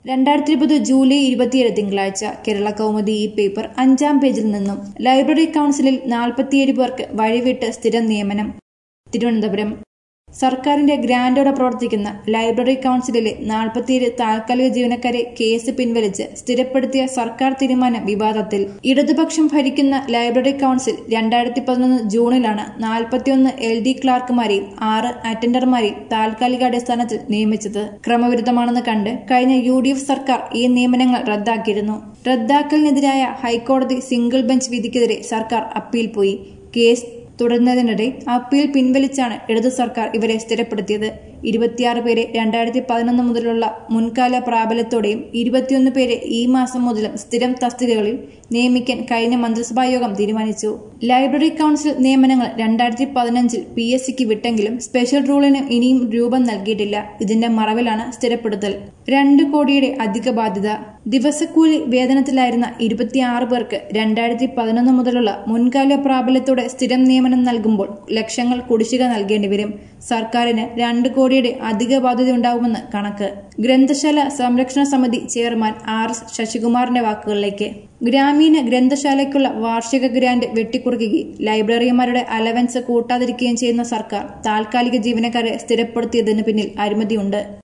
രണ്ടായിരത്തി ഇരുപത് ജൂലൈ ഇരുപത്തിയേഴ് തിങ്കളാഴ്ച കേരള കൗമുദി ഈ പേപ്പർ അഞ്ചാം പേജിൽ നിന്നും ലൈബ്രറി കൗൺസിലിൽ നാൽപ്പത്തിയേഴ് പേർക്ക് വഴിവിട്ട് സ്ഥിരം നിയമനം തിരുവനന്തപുരം സർക്കാരിന്റെ ഗ്രാന്റോടെ പ്രവർത്തിക്കുന്ന ലൈബ്രറി കൗൺസിലിലെ നാൽപ്പത്തിയേഴ് താൽക്കാലിക ജീവനക്കാരെ കേസ് പിൻവലിച്ച് സ്ഥിരപ്പെടുത്തിയ സർക്കാർ തീരുമാനം വിവാദത്തിൽ ഇടതുപക്ഷം ഭരിക്കുന്ന ലൈബ്രറി കൗൺസിൽ രണ്ടായിരത്തി പതിനൊന്ന് ജൂണിലാണ് നാൽപ്പത്തിയൊന്ന് എൽ ഡി ക്ലാർക്കുമാരെയും ആറ് അറ്റൻഡർമാരെയും താൽക്കാലിക അടിസ്ഥാനത്തിൽ നിയമിച്ചത് ക്രമവിരുദ്ധമാണെന്ന് കണ്ട് കഴിഞ്ഞ യു ഡി എഫ് സർക്കാർ ഈ നിയമനങ്ങൾ റദ്ദാക്കിയിരുന്നു റദ്ദാക്കലിനെതിരായ ഹൈക്കോടതി സിംഗിൾ ബെഞ്ച് വിധിക്കെതിരെ സർക്കാർ അപ്പീൽ പോയി കേസ് തുടരുന്നതിനിടെ അപ്പീൽ പിൻവലിച്ചാണ് ഇടതു സർക്കാർ ഇവരെ സ്ഥിരപ്പെടുത്തിയത് ഇരുപത്തിയാറ് പേരെ രണ്ടായിരത്തി പതിനൊന്ന് മുതലുള്ള മുൻകാല പ്രാബല്യത്തോടെയും ഇരുപത്തിയൊന്ന് പേരെ ഈ മാസം മുതലും സ്ഥിരം തസ്തികകളിൽ നിയമിക്കാൻ കഴിഞ്ഞ മന്ത്രിസഭാ യോഗം തീരുമാനിച്ചു ലൈബ്രറി കൗൺസിൽ നിയമനങ്ങൾ രണ്ടായിരത്തി പതിനഞ്ചിൽ പി എസ് സിക്ക് വിട്ടെങ്കിലും സ്പെഷ്യൽ റൂളിന് ഇനിയും രൂപം നൽകിയിട്ടില്ല ഇതിന്റെ മറവിലാണ് സ്ഥിരപ്പെടുത്തൽ രണ്ട് കോടിയുടെ അധിക ബാധ്യത ദിവസക്കൂലി വേതനത്തിലായിരുന്ന ഇരുപത്തിയാറ് പേർക്ക് രണ്ടായിരത്തി പതിനൊന്ന് മുതലുള്ള മുൻകാല പ്രാബല്യത്തോടെ സ്ഥിരം നിയമനം നൽകുമ്പോൾ ലക്ഷങ്ങൾ കുടിശ്ശിക നൽകേണ്ടി വരും സർക്കാരിന് രണ്ട് കോടിയുടെ അധിക ബാധ്യതയുണ്ടാവുമെന്ന് കണക്ക് ഗ്രന്ഥശാല സംരക്ഷണ സമിതി ചെയർമാൻ ആർ എസ് ശശികുമാറിന്റെ വാക്കുകളിലേക്ക് ഗ്രാമീണ ഗ്രന്ഥശാലയ്ക്കുള്ള വാർഷിക ഗ്രാന്റ് വെട്ടിക്കുറയ്ക്കുകയും ലൈബ്രറിമാരുടെ അലവൻസ് കൂട്ടാതിരിക്കുകയും ചെയ്യുന്ന സർക്കാർ താൽക്കാലിക ജീവനക്കാരെ സ്ഥിരപ്പെടുത്തിയതിന് പിന്നിൽ അഴിമതിയുണ്ട്